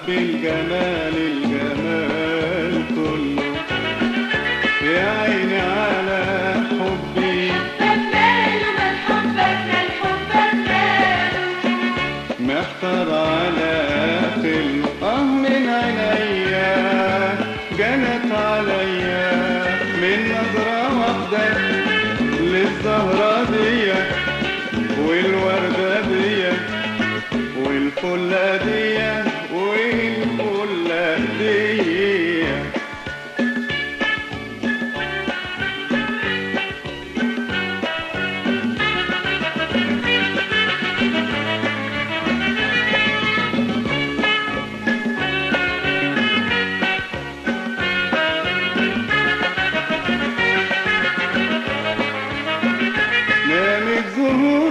حب الجمال الجمال كله يا عيني على حبي ماله من حبك من حبك ماله محتار على خلقه آه من عينيا جنت عليا من نظرة واحدة للزهرة دي والوردة دي والفلة دي والفلة دي نامت زهور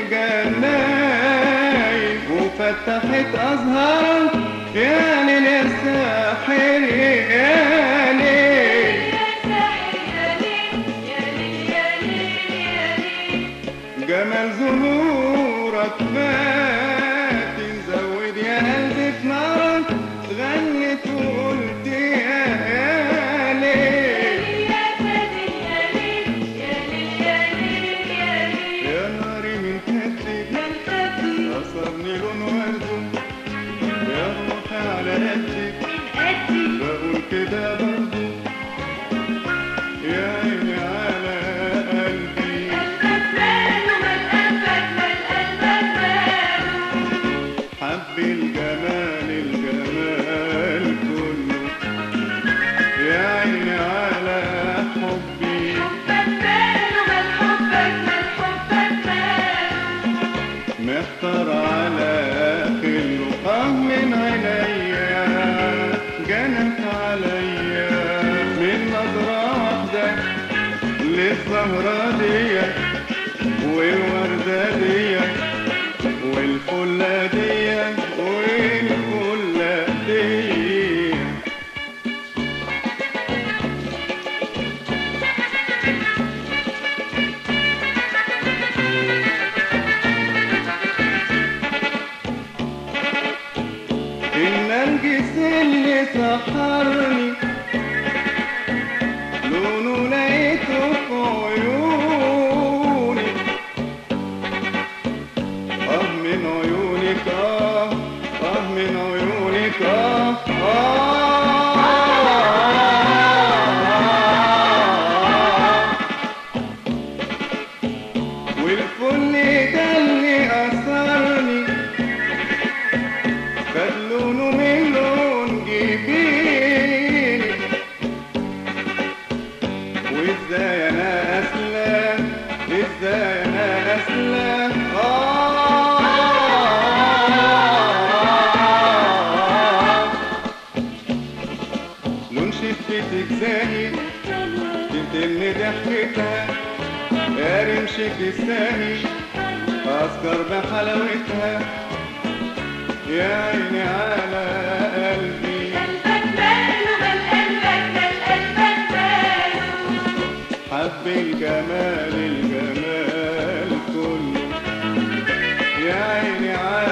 الجناين وفتحت أزهار يا ليل يا ساحر يا ليل يا ساحر يا ليل يا ليل يا ليل يا ليل جمال زهورك فات نزود يا قلبي في نارك غنت وقلت يا يا ليل يا ساحر يا ليل يا ليل يا ليل يا ليل يا ناري من كتفك من خفي أصابني لون ورده يا روحي على قدك قدي بقول كده برضو يا عيني على قلبي قلبك ماله من قلبك من قلبك ماله حب الجمال الجمال كله يا عيني على حبي حبك ماله من حبك من حبك ماله محتار على خلقه من عينيا جنت عليا من نظرة واحدة للزهرة دي والوردة دي والفلة دي والفلة دي النرجس اللي سحرني لونه لقيته في عيوني اه من عيونك اه اه من عيونك اه آه والفل ده اللي أثرني خد لونه من لون جبيني وازاي انا اسلم ازاي انا اسلم آه لون شفتك زاهي تتم ضحكتها يا رمشك الساهي أذكر بحلاوتها يا عيني على قلبي قلبك ماله من قلبك من قلبك ماله حب الجمال الجمال كله يا عيني على